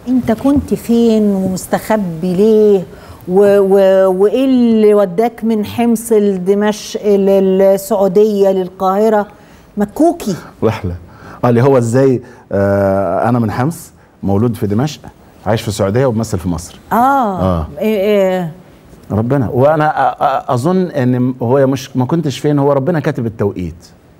انت كنت فين ومستخبي ليه و و وايه اللي وداك من حمص لدمشق للسعوديه للقاهره مكوكي رحله اه اللي هو ازاي آه انا من حمص مولود في دمشق عايش في السعوديه وبمثل في مصر اه, آه. إيه إيه ربنا وانا أ- أ- اظن ان هو مش ما كنتش فين هو ربنا كاتب التوقيت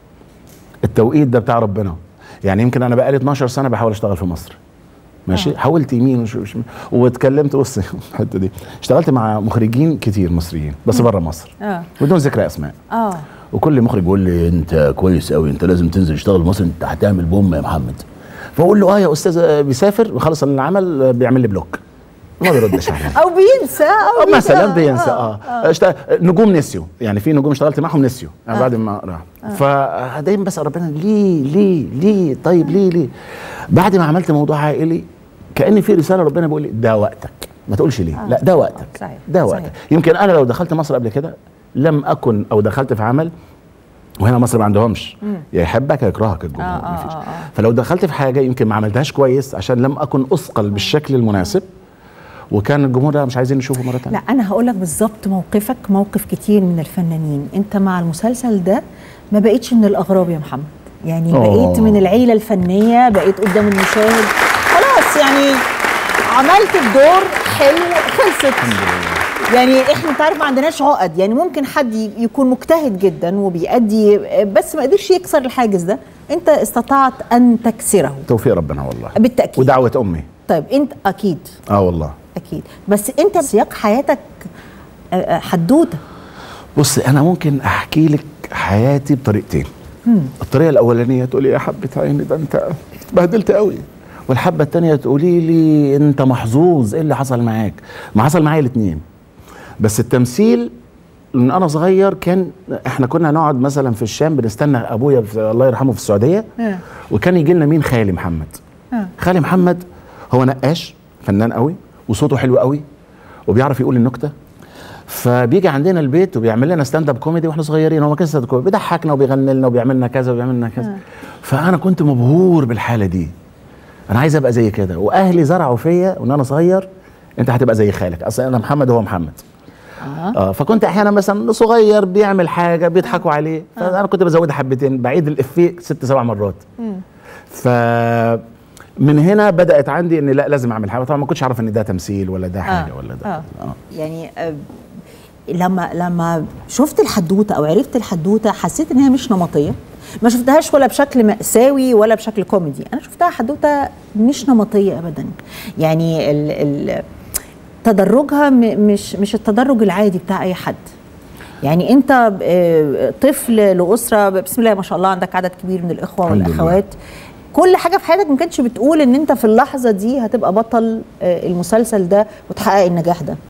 التوقيت ده بتاع ربنا يعني يمكن انا بقالي 12 سنه بحاول اشتغل في مصر ماشي آه. آه. حاولت يمين وش وش واتكلمت بص الحته دي اشتغلت مع مخرجين كتير مصريين بس بره مصر اه بدون ذكر اسماء اه وكل مخرج يقول لي انت كويس قوي انت لازم تنزل تشتغل في مصر انت هتعمل بوم يا محمد فاقول له اه يا استاذ بيسافر وخلص العمل بيعمل لي بلوك ما بيردش عليا او بينسى او أو بينسى. مثلا بينسى اه, آه. اشت... نجوم نسيوا يعني في نجوم اشتغلت معاهم نسيوا يعني بعد ما راح فدايما بسال ربنا ليه ليه ليه طيب ليه ليه بعد ما عملت موضوع عائلي كان في رساله ربنا بيقول لي ده وقتك ما تقولش ليه آه. لا ده وقتك آه، صحيح، ده صحيح. وقتك يمكن انا لو دخلت مصر قبل كده لم اكن او دخلت في عمل وهنا مصر ما عندهمش يا يحبك يا يكرهك الجمهور آه، آه، مفيش آه، آه. فلو دخلت في حاجه يمكن ما عملتهاش كويس عشان لم اكن اثقل بالشكل المناسب وكان الجمهور ده مش عايزين نشوفه مره ثانيه لا انا هقول لك بالظبط موقفك موقف كتير من الفنانين انت مع المسلسل ده ما بقيتش من الاغراب يا محمد يعني أوه. بقيت من العيله الفنيه بقيت قدام المشاهد خلاص يعني عملت الدور حلو خلصت يعني احنا انت عارف ما عندناش عقد يعني ممكن حد ي- يكون مجتهد جدا وبيأدي بس ما قدرش يكسر الحاجز ده انت استطعت ان تكسره توفيق ربنا والله بالتاكيد ودعوه امي طيب انت اكيد اه والله اكيد بس انت سياق حياتك آه، آه، حدوته بص انا ممكن احكي لك حياتي بطريقتين الطريقه الاولانيه تقولي يا حبه عيني ده انت اتبهدلت قوي والحبه الثانيه تقولي لي انت محظوظ ايه اللي حصل معاك ما حصل معايا الاثنين بس التمثيل من انا صغير كان احنا كنا نقعد مثلا في الشام بنستنى ابويا في الله يرحمه في السعوديه آه. وكان يجي لنا مين خالي محمد آه. خالي محمد هو نقاش فنان قوي وصوته حلو قوي وبيعرف يقول النكته فبيجي عندنا البيت وبيعمل لنا ستاند اب كوميدي واحنا صغيرين هو ما كانش ستاند اب كوميدي بيضحكنا وبيغني لنا وبيعمل لنا كذا وبيعمل لنا كذا فانا كنت مبهور بالحاله دي انا عايز ابقى زي كده واهلي زرعوا فيا وان انا صغير انت هتبقى زي خالك اصلا انا محمد وهو محمد اه اه فكنت احيانا مثلا صغير بيعمل حاجه بيضحكوا عليه فانا كنت بزودها حبتين بعيد الافيه ست سبع مرات ف من هنا بدات عندي ان لا لازم اعمل حاجه طبعا ما كنتش اعرف ان ده تمثيل ولا ده حاجه ولا ده آه. آه. يعني آه، لما لما شفت الحدوته او عرفت الحدوته حسيت ان هي مش نمطيه ما شفتهاش ولا بشكل مأساوي ولا بشكل كوميدي انا شفتها حدوته مش نمطيه ابدا يعني ال ال تدرجها م- مش مش التدرج العادي بتاع اي حد يعني انت آه، طفل لاسره بسم الله ما شاء الله عندك عدد كبير من الاخوه الحمد لله. والاخوات كل حاجه في حياتك ما كانتش بتقول ان انت في اللحظه دي هتبقى بطل آه، المسلسل ده وتحقق النجاح ده